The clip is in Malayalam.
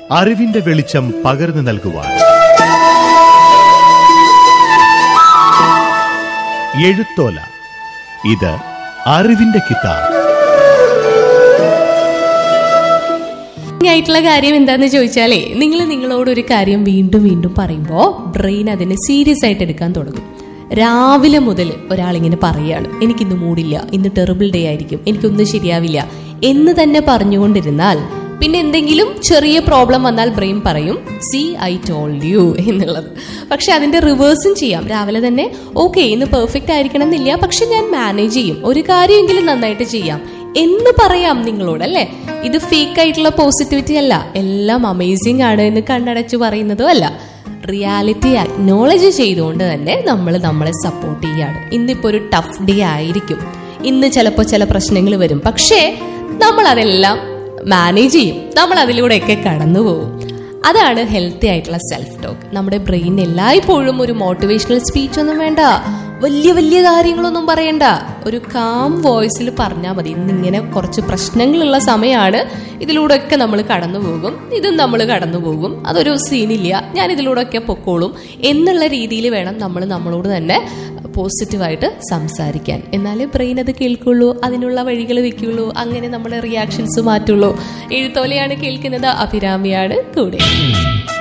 അറിവിന്റെ വെളിച്ചം പകർന്നു നൽകുവാൻ എഴുത്തോല ഇത് അറിവിന്റെ കിതാബ് ആയിട്ടുള്ള കാര്യം എന്താന്ന് ചോദിച്ചാലേ നിങ്ങൾ നിങ്ങളോട് ഒരു കാര്യം വീണ്ടും വീണ്ടും പറയുമ്പോൾ ബ്രെയിൻ അതിനെ സീരിയസ് ആയിട്ട് എടുക്കാൻ തുടങ്ങും രാവിലെ മുതൽ ഒരാളിങ്ങനെ പറയാണ് എനിക്കിന്ന് മൂടില്ല ഇന്ന് ടെറിബിൾ ഡേ ആയിരിക്കും എനിക്കൊന്നും ശരിയാവില്ല എന്ന് തന്നെ പറഞ്ഞുകൊണ്ടിരുന്നാൽ പിന്നെ എന്തെങ്കിലും ചെറിയ പ്രോബ്ലം വന്നാൽ ബ്രെയിൻ പറയും സി ഐ ടോൾഡ് യു എന്നുള്ളത് പക്ഷെ അതിന്റെ റിവേഴ്സും ചെയ്യാം രാവിലെ തന്നെ ഓക്കെ ഇന്ന് പെർഫെക്റ്റ് ആയിരിക്കണം എന്നില്ല പക്ഷെ ഞാൻ മാനേജ് ചെയ്യും ഒരു കാര്യമെങ്കിലും നന്നായിട്ട് ചെയ്യാം എന്ന് പറയാം നിങ്ങളോട് അല്ലേ ഇത് ഫേക്ക് ആയിട്ടുള്ള പോസിറ്റിവിറ്റി അല്ല എല്ലാം അമേസിംഗ് ആണ് എന്ന് കണ്ണടച്ചു പറയുന്നതും അല്ല റിയാലിറ്റി അക്നോളജ് ചെയ്തുകൊണ്ട് തന്നെ നമ്മൾ നമ്മളെ സപ്പോർട്ട് ചെയ്യാണ് ഇന്നിപ്പോ ഒരു ടഫ് ഡേ ആയിരിക്കും ഇന്ന് ചിലപ്പോൾ ചില പ്രശ്നങ്ങൾ വരും പക്ഷേ നമ്മൾ അതെല്ലാം മാനേജ് ചെയ്യും നമ്മൾ അതിലൂടെയൊക്കെ കടന്നു പോകും അതാണ് ഹെൽത്തി ആയിട്ടുള്ള സെൽഫ് ടോക്ക് നമ്മുടെ ബ്രെയിൻ എല്ലായ്പ്പോഴും ഒരു മോട്ടിവേഷണൽ സ്പീച്ച് ഒന്നും വേണ്ട വലിയ വലിയ കാര്യങ്ങളൊന്നും പറയണ്ട ഒരു കാം വോയിസിൽ പറഞ്ഞാൽ മതി ഇന്നിങ്ങനെ കുറച്ച് പ്രശ്നങ്ങളുള്ള സമയമാണ് ഇതിലൂടെ ഒക്കെ നമ്മൾ കടന്നു പോകും ഇതും നമ്മൾ കടന്നു പോകും അതൊരു സീനില്ല ഞാൻ ഇതിലൂടെ ഒക്കെ പൊക്കോളും എന്നുള്ള രീതിയിൽ വേണം നമ്മൾ നമ്മളോട് തന്നെ പോസിറ്റീവായിട്ട് സംസാരിക്കാൻ എന്നാലേ ബ്രെയിൻ അത് കേൾക്കുള്ളൂ അതിനുള്ള വഴികൾ വെക്കുള്ളൂ അങ്ങനെ നമ്മുടെ റിയാക്ഷൻസ് മാറ്റുള്ളൂ എഴുത്തോലെയാണ് കേൾക്കുന്നത് അഭിരാമിയാണ് കൂടെ